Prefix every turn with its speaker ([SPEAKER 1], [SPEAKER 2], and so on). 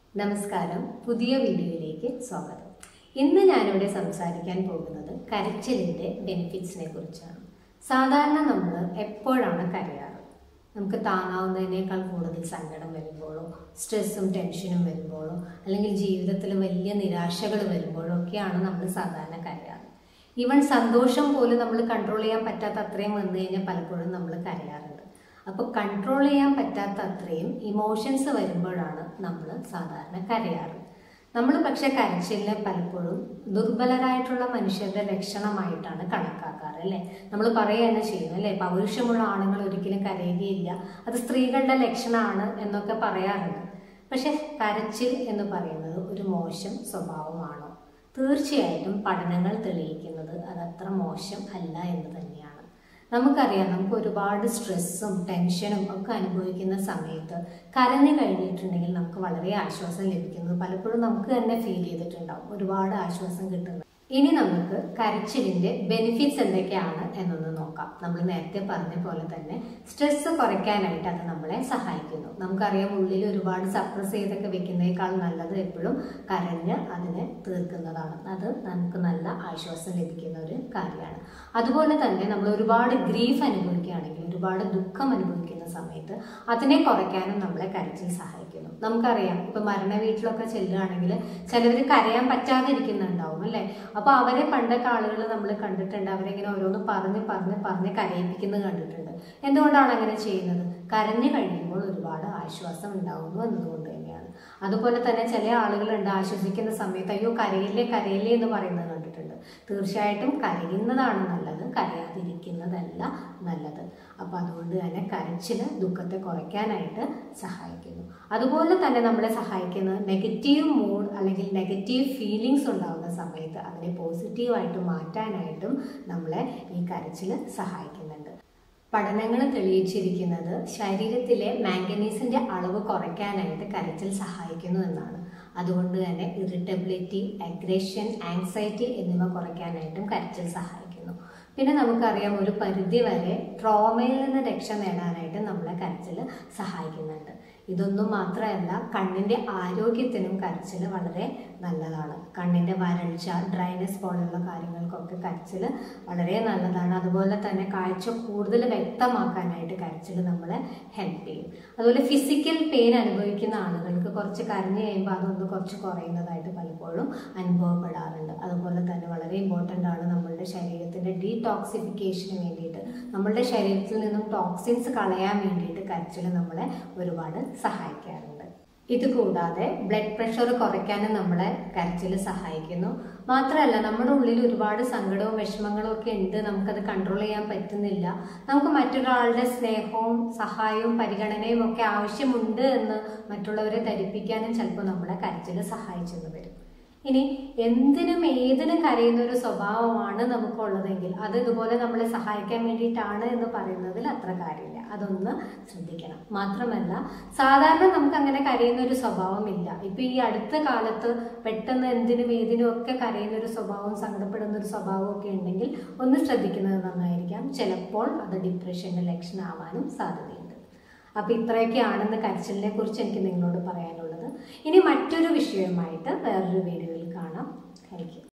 [SPEAKER 1] നമസ്കാരം പുതിയ വീഡിയോയിലേക്ക് സ്വാഗതം ഇന്ന് ഞാനിവിടെ സംസാരിക്കാൻ പോകുന്നത് കരച്ചിലിൻ്റെ ബെനിഫിറ്റ്സിനെ കുറിച്ചാണ് സാധാരണ നമ്മൾ എപ്പോഴാണ് കരയാറ് നമുക്ക് താങ്ങാവുന്നതിനേക്കാൾ കൂടുതൽ സങ്കടം വരുമ്പോഴോ സ്ട്രെസ്സും ടെൻഷനും വരുമ്പോഴോ അല്ലെങ്കിൽ ജീവിതത്തിൽ വലിയ നിരാശകൾ വരുമ്പോഴോ ഒക്കെയാണ് നമ്മൾ സാധാരണ കരയാറ് ഈവൻ സന്തോഷം പോലും നമ്മൾ കൺട്രോൾ ചെയ്യാൻ പറ്റാത്ത അത്രയും വന്നു കഴിഞ്ഞാൽ പലപ്പോഴും നമ്മൾ കരയാറുണ്ട് അപ്പോൾ കൺട്രോൾ ചെയ്യാൻ പറ്റാത്ത അത്രയും ഇമോഷൻസ് വരുമ്പോഴാണ് നമ്മൾ സാധാരണ കരയാറ് നമ്മൾ പക്ഷെ കരച്ചിലിനെ പലപ്പോഴും ദുർബലരായിട്ടുള്ള മനുഷ്യരുടെ ലക്ഷണമായിട്ടാണ് കണക്കാക്കാറ് അല്ലേ നമ്മൾ പറയുക തന്നെ ചെയ്യും അല്ലേ പൗരുഷമുള്ള ആണുങ്ങൾ ഒരിക്കലും കരയുകയില്ല അത് സ്ത്രീകളുടെ ലക്ഷണമാണ് എന്നൊക്കെ പറയാറുണ്ട് പക്ഷെ കരച്ചിൽ എന്ന് പറയുന്നത് ഒരു മോശം സ്വഭാവമാണോ തീർച്ചയായിട്ടും പഠനങ്ങൾ തെളിയിക്കുന്നത് അത് അത്ര മോശം അല്ല എന്ന് തന്നെയാണ് നമുക്കറിയാം നമുക്ക് ഒരുപാട് സ്ട്രെസ്സും ടെൻഷനും ഒക്കെ അനുഭവിക്കുന്ന സമയത്ത് കരഞ്ഞു കഴിഞ്ഞിട്ടുണ്ടെങ്കിൽ നമുക്ക് വളരെ ആശ്വാസം ലഭിക്കുന്നത് പലപ്പോഴും നമുക്ക് തന്നെ ഫീൽ ചെയ്തിട്ടുണ്ടാവും ഒരുപാട് ആശ്വാസം കിട്ടുന്നത് ഇനി നമുക്ക് കരച്ചിലിന്റെ ബെനിഫിറ്റ്സ് എന്തൊക്കെയാണ് എന്നൊന്ന് നോക്കാം നമ്മൾ നേരത്തെ പറഞ്ഞ പോലെ തന്നെ സ്ട്രെസ് കുറയ്ക്കാനായിട്ട് അത് നമ്മളെ സഹായിക്കുന്നു നമുക്കറിയാം ഉള്ളിൽ ഒരുപാട് സപ്രസ് ചെയ്തൊക്കെ വെക്കുന്നതിനേക്കാൾ നല്ലത് എപ്പോഴും കരഞ്ഞ് അതിനെ തീർക്കുന്നതാണ് അത് നമുക്ക് നല്ല ആശ്വാസം ലഭിക്കുന്ന ഒരു കാര്യമാണ് അതുപോലെ തന്നെ നമ്മൾ ഒരുപാട് ഗ്രീഫ് അനുഭവിക്കുകയാണെങ്കിൽ ഒരുപാട് ദുഃഖം അനുഭവിക്കുന്ന സമയത്ത് അതിനെ കുറയ്ക്കാനും നമ്മളെ കരച്ചിൽ സഹായിക്കുന്നു നമുക്കറിയാം ഇപ്പൊ മരണ വീട്ടിലൊക്കെ ചെല്ലുകയാണെങ്കിൽ ചിലവർ കരയാൻ പറ്റാതിരിക്കുന്നുണ്ടാവും അല്ലേ അപ്പോൾ അവരെ പണ്ടൊക്കെ ആളുകൾ നമ്മൾ കണ്ടിട്ടുണ്ട് അവരിങ്ങനെ ഓരോന്ന് പറഞ്ഞ് പറഞ്ഞ് പറഞ്ഞ് കരയിപ്പിക്കുന്നത് കണ്ടിട്ടുണ്ട് എന്തുകൊണ്ടാണ് അങ്ങനെ ചെയ്യുന്നത് കരഞ്ഞു കഴിയുമ്പോൾ ഒരുപാട് ആശ്വാസം ഉണ്ടാകുന്നു എന്നതുകൊണ്ട് തന്നെയാണ് അതുപോലെ തന്നെ ചില ആളുകളുണ്ട് ആശ്വസിക്കുന്ന സമയത്ത് അയ്യോ കരയില്ലേ കരയില്ലേ എന്ന് പറയുന്നത് കണ്ടിട്ടുണ്ട് തീർച്ചയായിട്ടും കരയുന്നതാണ് നല്ലത് കരയാതിരിക്കുന്നതല്ല നല്ലത് അപ്പം അതുകൊണ്ട് തന്നെ കരച്ചിൽ ദുഃഖത്തെ കുറയ്ക്കാനായിട്ട് സഹായിക്കുന്നു അതുപോലെ തന്നെ നമ്മളെ സഹായിക്കുന്നത് നെഗറ്റീവ് മൂഡ് അല്ലെങ്കിൽ നെഗറ്റീവ് ഫീലിങ്സ് ഉണ്ടാകുന്ന സമയത്ത് അതിനെ പോസിറ്റീവായിട്ട് മാറ്റാനായിട്ടും നമ്മളെ ഈ കരച്ചിൽ സഹായിക്കുന്നുണ്ട് പഠനങ്ങൾ തെളിയിച്ചിരിക്കുന്നത് ശരീരത്തിലെ മാംഗനീസിന്റെ അളവ് കുറയ്ക്കാനായിട്ട് കരച്ചിൽ സഹായിക്കുന്നു എന്നാണ് അതുകൊണ്ട് തന്നെ ഇറിറ്റബിലിറ്റി അഗ്രഷൻ ആങ്സൈറ്റി എന്നിവ കുറയ്ക്കാനായിട്ടും കരച്ചിൽ സഹായിക്കുന്നു പിന്നെ നമുക്കറിയാം ഒരു പരിധി വരെ ട്രോമയിൽ നിന്ന് രക്ഷ നേടാനായിട്ട് നമ്മളെ കരച്ചിൽ സഹായിക്കുന്നുണ്ട് ഇതൊന്നും മാത്രമല്ല കണ്ണിൻ്റെ ആരോഗ്യത്തിനും കരച്ചിൽ വളരെ നല്ലതാണ് കണ്ണിൻ്റെ വരൾച്ച ഡ്രൈനസ് പോലുള്ള കാര്യങ്ങൾക്കൊക്കെ കരച്ചിൽ വളരെ നല്ലതാണ് അതുപോലെ തന്നെ കാഴ്ച കൂടുതൽ വ്യക്തമാക്കാനായിട്ട് കരച്ചിൽ നമ്മളെ ഹെൽപ്പ് ചെയ്യും അതുപോലെ ഫിസിക്കൽ പെയിൻ അനുഭവിക്കുന്ന ആളുകൾക്ക് കുറച്ച് കരഞ്ഞു കഴിയുമ്പോൾ അതൊന്ന് കുറച്ച് കുറയുന്നതായിട്ട് പലപ്പോഴും അനുഭവപ്പെടാറുണ്ട് അതുപോലെ തന്നെ വളരെ ഇമ്പോർട്ടൻ്റ് ആണ് നമ്മളുടെ ശരീരത്തിൻ്റെ ഡീടോക്സിഫിക്കേഷന് വേണ്ടിയിട്ട് നമ്മളുടെ ശരീരത്തിൽ നിന്നും ടോക്സിൻസ് കളയാൻ വേണ്ടിയിട്ട് കരച്ചിൽ നമ്മളെ ഒരുപാട് സഹായിക്കാറുണ്ട് ഇത് കൂടാതെ ബ്ലഡ് പ്രഷർ കുറയ്ക്കാനും നമ്മളെ കരച്ചിൽ സഹായിക്കുന്നു മാത്രമല്ല നമ്മുടെ ഉള്ളിൽ ഒരുപാട് സങ്കടവും വിഷമങ്ങളും ഒക്കെ ഉണ്ട് നമുക്കത് കൺട്രോൾ ചെയ്യാൻ പറ്റുന്നില്ല നമുക്ക് മറ്റൊരാളുടെ സ്നേഹവും സഹായവും പരിഗണനയും ഒക്കെ ആവശ്യമുണ്ട് എന്ന് മറ്റുള്ളവരെ ധരിപ്പിക്കാനും ചിലപ്പോൾ നമ്മളെ കരച്ചിൽ സഹായിച്ചെന്ന് വരും ഇനി എന്തിനും ഏതിനും കരയുന്ന ഒരു സ്വഭാവമാണ് നമുക്കുള്ളതെങ്കിൽ അത് ഇതുപോലെ നമ്മളെ സഹായിക്കാൻ വേണ്ടിയിട്ടാണ് എന്ന് പറയുന്നതിൽ അത്ര കാര്യമില്ല അതൊന്ന് ശ്രദ്ധിക്കണം മാത്രമല്ല സാധാരണ നമുക്ക് അങ്ങനെ കരയുന്ന ഒരു സ്വഭാവമില്ല ഇപ്പൊ ഈ അടുത്ത കാലത്ത് പെട്ടെന്ന് എന്തിനും ഏതിനും ഒക്കെ കരയുന്ന ഒരു സ്വഭാവം സങ്കടപ്പെടുന്ന ഒരു സ്വഭാവം ഒക്കെ ഉണ്ടെങ്കിൽ ഒന്ന് ശ്രദ്ധിക്കുന്നത് നന്നായിരിക്കാം ചിലപ്പോൾ അത് ഡിപ്രഷന്റെ ലക്ഷണമാവാനും സാധ്യതയുണ്ട് അപ്പൊ ഇത്രയൊക്കെയാണെന്ന് കരച്ചിലിനെ കുറിച്ച് എനിക്ക് നിങ്ങളോട് പറയാനുള്ളത് ഇനി മറ്റൊരു വിഷയവുമായിട്ട് വേറൊരു വീഡിയോയിൽ കാണാം താങ്ക് യു